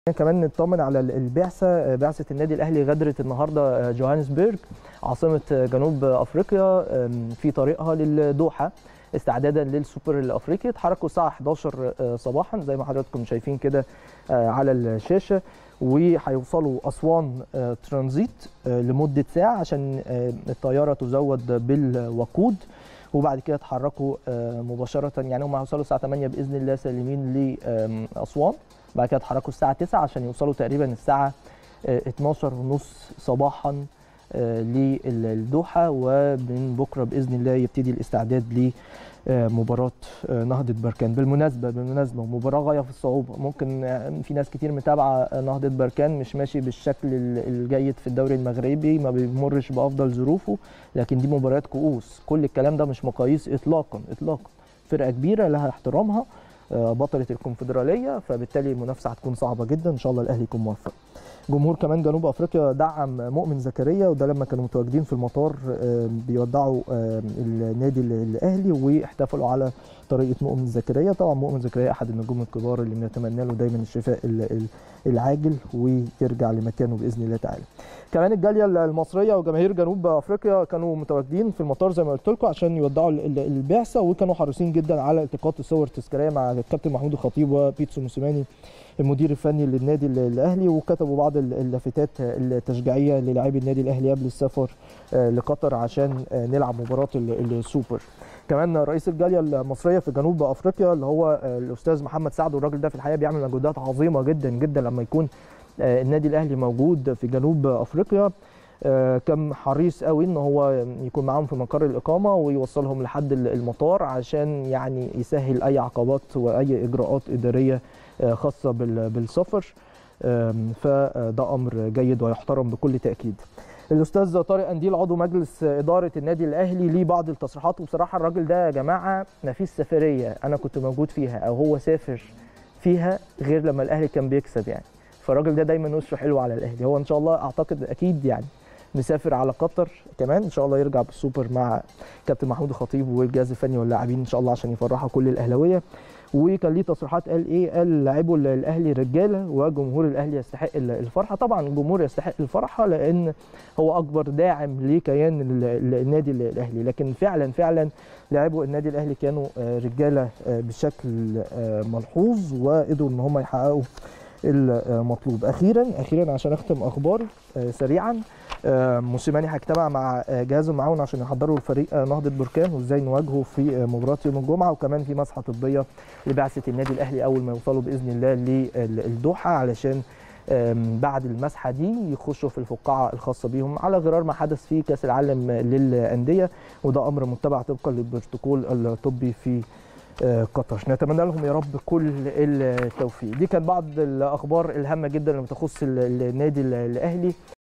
كمان نطمن على البعثه بعثه النادي الاهلي غادرت النهارده جوهانسبرج عاصمه جنوب افريقيا في طريقها للدوحه استعدادا للسوبر الافريقي اتحركوا الساعه 11 صباحا زي ما حضراتكم شايفين كده على الشاشه وهيوصلوا اسوان ترانزيت لمده ساعه عشان الطياره تزود بالوقود وبعد كده اتحركوا مباشره يعني هم هيوصلوا الساعه 8 باذن الله سالمين لاسوان بعد كده اتحركوا الساعه 9 عشان يوصلوا تقريبا الساعه 12 ونص صباحا للدوحه ومن بكره باذن الله يبتدي الاستعداد لمباراه نهضه بركان بالمناسبه بالمناسبه مباراه غايه في الصعوبه ممكن في ناس كتير متابعه نهضه بركان مش ماشي بالشكل الجيد في الدوري المغربي ما بيمرش بافضل ظروفه لكن دي مباريات كؤوس كل الكلام ده مش مقاييس اطلاقا اطلاقا فرقه كبيره لها احترامها بطله الكونفدراليه فبالتالي المنافسه هتكون صعبه جدا ان شاء الله الاهلي يكون موفق جمهور كمان جنوب افريقيا دعم مؤمن زكريا وده لما كانوا متواجدين في المطار بيودعوا النادي الاهلي واحتفلوا على طريقه مؤمن زكريا طبعا مؤمن زكريا احد النجوم الكبار اللي بنتمنى له دايما الشفاء العاجل ويرجع لمكانه باذن الله تعالى كمان الجاليه المصريه وجماهير جنوب افريقيا كانوا متواجدين في المطار زي ما قلت لكم عشان يودعوا البعثه وكانوا حريصين جدا على التقاط الصور التذكاريه مع الكابتن محمود الخطيب وبيتسو موسيماني المدير الفني للنادي الاهلي وكتبوا بعض اللافتات التشجيعيه للاعبي النادي الاهلي قبل السفر لقطر عشان نلعب مباراه السوبر كمان رئيس الجاليه المصريه في جنوب افريقيا اللي هو الاستاذ محمد سعد والراجل ده في الحقيقه بيعمل مجهودات عظيمه جدا جدا لما يكون النادي الاهلي موجود في جنوب افريقيا كان حريص قوي ان هو يكون معاهم في مقر الاقامه ويوصلهم لحد المطار عشان يعني يسهل اي عقبات واي اجراءات اداريه خاصه بالسفر فده امر جيد ويحترم بكل تاكيد الاستاذ طارق انديل عضو مجلس اداره النادي الاهلي ليه بعض التصريحات وبصراحه الراجل ده يا جماعه ما فيش سفريه انا كنت موجود فيها او هو سافر فيها غير لما الاهلي كان بيكسب يعني فالراجل ده دايما وشه حلو على الاهلي هو ان شاء الله اعتقد اكيد يعني مسافر على قطر كمان ان شاء الله يرجع بالسوبر مع كابتن محمود الخطيب والجهاز الفني واللاعبين ان شاء الله عشان يفرحوا كل الاهلاويه وكان ليه تصريحات قال ايه قال لاعبوا الاهلي رجاله وجمهور الاهلي يستحق الفرحه طبعا الجمهور يستحق الفرحه لان هو اكبر داعم لكيان النادي الاهلي لكن فعلا فعلا لاعبوا النادي الاهلي كانوا رجاله بشكل ملحوظ وقدروا ان هم يحققوا المطلوب اخيرا اخيرا عشان اختم اخبار سريعا موسيماني هيجتمع مع جهاز المعاون عشان يحضروا الفريق نهضه بركان وازاي نواجهه في مباراه يوم الجمعه وكمان في مسحه طبيه لبعثه النادي الاهلي اول ما يوصلوا باذن الله للدوحه علشان بعد المسحه دي يخشوا في الفقاعه الخاصه بيهم على غرار ما حدث في كاس العالم للانديه وده امر متبع طبقا للبروتوكول الطبي في قطر نتمنى لهم يا رب كل التوفيق دي كانت بعض الاخبار الهامه جدا اللي بتخص النادي الاهلي